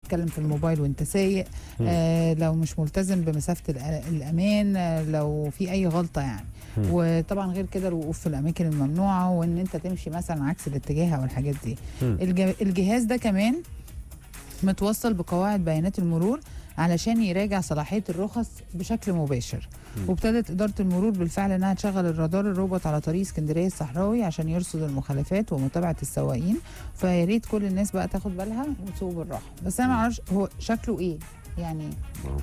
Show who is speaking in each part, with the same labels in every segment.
Speaker 1: تتكلم في الموبايل وانت سايق
Speaker 2: مم.
Speaker 1: آه لو مش ملتزم بمسافه الأ- الامان آه لو في اي غلطه يعني
Speaker 2: مم.
Speaker 1: وطبعا غير كده الوقوف في الاماكن الممنوعه وان انت تمشي مثلا عكس الاتجاه او الحاجات دي
Speaker 2: مم.
Speaker 1: الج- الجهاز ده كمان متوصل بقواعد بيانات المرور علشان يراجع صلاحيه الرخص بشكل مباشر
Speaker 2: مم.
Speaker 1: وابتدت اداره المرور بالفعل انها تشغل الرادار الروبوت على طريق اسكندريه الصحراوي عشان يرصد المخالفات ومتابعه السواقين فيا ريت كل الناس بقى تاخد بالها وتسوق بالراحه بس انا ما اعرفش هو شكله ايه يعني
Speaker 2: آه.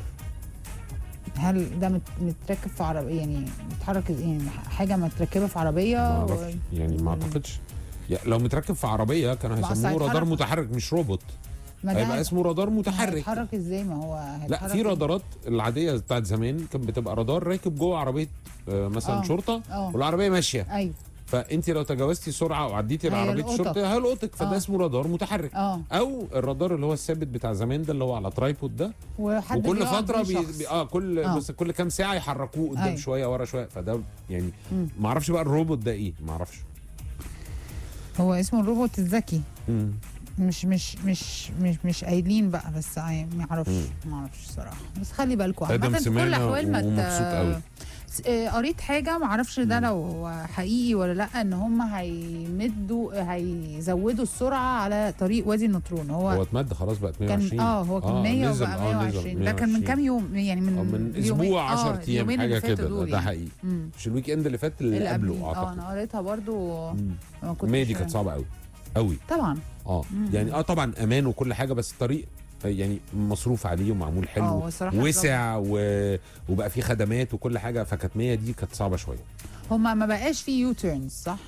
Speaker 1: هل ده مت- متركب في عربيه يعني بيتحرك إز- يعني حاجه متركبه في عربيه
Speaker 2: ما
Speaker 1: و...
Speaker 2: اعرفش يعني ما اعتقدش يا- لو متركب في عربيه كانوا
Speaker 1: ما أصل
Speaker 2: هيسموه رادار
Speaker 1: هيتحرك.
Speaker 2: متحرك مش روبوت
Speaker 1: ما ده
Speaker 2: هيبقى اسمه رادار متحرك
Speaker 1: هيتحرك ازاي ما هو
Speaker 2: لا
Speaker 1: هيتحرك
Speaker 2: في رادارات العاديه بتاعت زمان كانت بتبقى رادار راكب جوه عربيه آه، مثلا
Speaker 1: آه.
Speaker 2: شرطه
Speaker 1: اه
Speaker 2: والعربيه ماشيه
Speaker 1: ايوه
Speaker 2: فانت لو تجاوزتي سرعه وعديتي لعربيه
Speaker 1: هيلقطك.
Speaker 2: الشرطه هيلقطك فده
Speaker 1: آه.
Speaker 2: اسمه رادار متحرك
Speaker 1: اه
Speaker 2: او الرادار اللي هو الثابت بتاع زمان ده اللي هو على ترايبود ده
Speaker 1: وحد
Speaker 2: وكل
Speaker 1: بيقعد
Speaker 2: فتره
Speaker 1: بيه
Speaker 2: بي...
Speaker 1: شخص.
Speaker 2: بي... اه كل
Speaker 1: آه.
Speaker 2: بس كل كام ساعه يحركوه قدام
Speaker 1: أيوة.
Speaker 2: شويه ورا شويه فده يعني
Speaker 1: مم.
Speaker 2: ما اعرفش بقى الروبوت ده ايه ما اعرفش
Speaker 1: هو اسمه الروبوت الذكي
Speaker 2: مم.
Speaker 1: مش مش مش مش مش قايلين بقى بس عاي- ما اعرفش
Speaker 2: مم.
Speaker 1: ما اعرفش الصراحه بس خلي بالكم
Speaker 2: آدم
Speaker 1: عامة في كل
Speaker 2: سمعنا
Speaker 1: الاحوال ما ت-
Speaker 2: ومبسوط قوي.
Speaker 1: س- آه، قريت حاجه ما اعرفش ده
Speaker 2: مم.
Speaker 1: لو حقيقي ولا لا ان هم هيمدوا هيزودوا السرعه على طريق وادي النطرون
Speaker 2: هو
Speaker 1: هو
Speaker 2: اتمد خلاص بقت
Speaker 1: كان
Speaker 2: 120
Speaker 1: اه هو كان 100
Speaker 2: نزل،
Speaker 1: وبقى
Speaker 2: آه، نزل
Speaker 1: 120 ده كان من كام يوم يعني من
Speaker 2: آه، من
Speaker 1: يومين-
Speaker 2: اسبوع
Speaker 1: آه،
Speaker 2: 10 ايام
Speaker 1: اليومين
Speaker 2: حاجه
Speaker 1: اللي فاتوا
Speaker 2: كده
Speaker 1: دول
Speaker 2: ده
Speaker 1: يعني.
Speaker 2: حقيقي
Speaker 1: مم.
Speaker 2: مش الويك اند اللي فات اللي,
Speaker 1: اللي
Speaker 2: قبله
Speaker 1: قبليه اه
Speaker 2: اعتقد
Speaker 1: انا قريتها برضو
Speaker 2: مم.
Speaker 1: ما كنتش
Speaker 2: المية دي كانت صعبه قوي قوي
Speaker 1: طبعا
Speaker 2: اه
Speaker 1: مم.
Speaker 2: يعني اه طبعا امان وكل حاجه بس الطريق يعني مصروف عليه ومعمول
Speaker 1: اه
Speaker 2: حلو
Speaker 1: هو الصراحه
Speaker 2: وسع و... وبقى فيه خدمات وكل حاجه فكانت 100 دي كانت صعبه شويه
Speaker 1: هما ما بقاش فيه يو تيرنز صح؟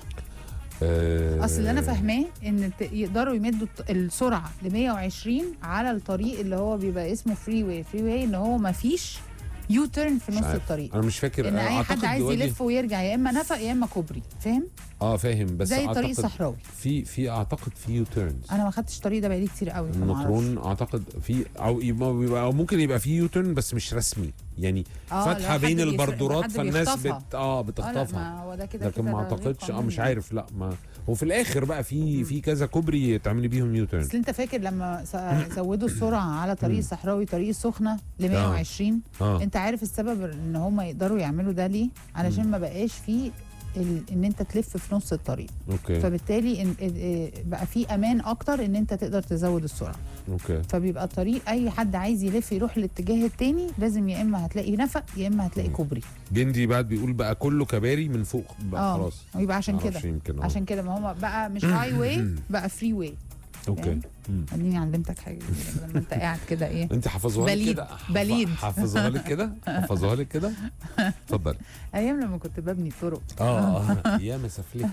Speaker 2: آه
Speaker 1: اصل اللي انا فاهماه ان ت- يقدروا يمدوا الت- السرعه ل 120 على الطريق اللي هو بيبقى اسمه فري واي فري واي ان هو ما فيش يو تيرن في
Speaker 2: مش
Speaker 1: نص
Speaker 2: عارف.
Speaker 1: الطريق
Speaker 2: انا مش فاكر
Speaker 1: ان اي
Speaker 2: أعتقد
Speaker 1: حد عايز
Speaker 2: دلوقتي-
Speaker 1: يلف ويرجع يا اما نفق يا اما كوبري فاهم
Speaker 2: اه فاهم بس
Speaker 1: زي الطريق
Speaker 2: اعتقد
Speaker 1: الصحراوي
Speaker 2: في في اعتقد في يو تيرنز
Speaker 1: انا ما خدتش الطريق ده بقالي كتير قوي فما أعرفش.
Speaker 2: النطرون اعتقد في او يبقى يبقى- أو ممكن يبقى في يوترن بس مش رسمي يعني
Speaker 1: آه،
Speaker 2: فاتحه
Speaker 1: لو
Speaker 2: بين
Speaker 1: حد بيسرق-
Speaker 2: البردورات
Speaker 1: حد
Speaker 2: فالناس
Speaker 1: بيخطفها.
Speaker 2: بت اه
Speaker 1: اه لا
Speaker 2: بتخطفها
Speaker 1: ما هو ده كده
Speaker 2: لكن
Speaker 1: كده
Speaker 2: ما
Speaker 1: ده غير
Speaker 2: اعتقدش اه
Speaker 1: قانوني.
Speaker 2: مش عارف لا ما وفي الاخر بقى في في كذا كوبري تعملي بيهم يوترن
Speaker 1: اصل انت فاكر لما س- زودوا السرعه على طريق الصحراوي طريق السخنه ل 120
Speaker 2: اه
Speaker 1: انت عارف السبب ان هم يقدروا يعملوا ده ليه علشان
Speaker 2: مم.
Speaker 1: ما بقاش فيه ال... ان انت تلف في نص الطريق
Speaker 2: اوكي
Speaker 1: فبالتالي إن... اه- بقى في امان اكتر ان انت تقدر تزود السرعه
Speaker 2: اوكي
Speaker 1: فبيبقى الطريق اي حد عايز يلف يروح الاتجاه التاني لازم يا اما هتلاقي نفق يا اما هتلاقي
Speaker 2: مم.
Speaker 1: كوبري
Speaker 2: جندي بعد بيقول بقى كله كباري من فوق بقى
Speaker 1: اه
Speaker 2: خلاص
Speaker 1: ويبقى عشان
Speaker 2: معرفش
Speaker 1: كده
Speaker 2: يمكن آه.
Speaker 1: عشان كده ما هم بقى مش هاي واي بقى فري واي
Speaker 2: اوكي مم.
Speaker 1: اديني علمتك حاجه جديدة لما انت قاعد كده ايه
Speaker 2: انت حافظوها لك
Speaker 1: بليد.
Speaker 2: كده حف-
Speaker 1: بليد.
Speaker 2: حافظوها لك كده حافظوها لك كده اتفضل
Speaker 1: ايام لما كنت ببني طرق
Speaker 2: اه اه يا مسافلك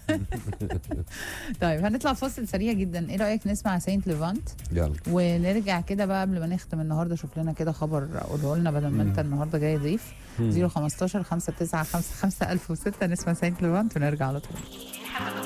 Speaker 1: طيب هنطلع فاصل سريع جدا ايه رايك نسمع ساينت ليفانت
Speaker 2: يلا
Speaker 1: ونرجع كده بقى قبل ما نختم النهارده شوف لنا كده خبر قوله لنا بدل ما انت النهارده جاي ضيف
Speaker 2: مم.
Speaker 1: 015 595 5006 نسمع ساينت ليفانت ونرجع على طول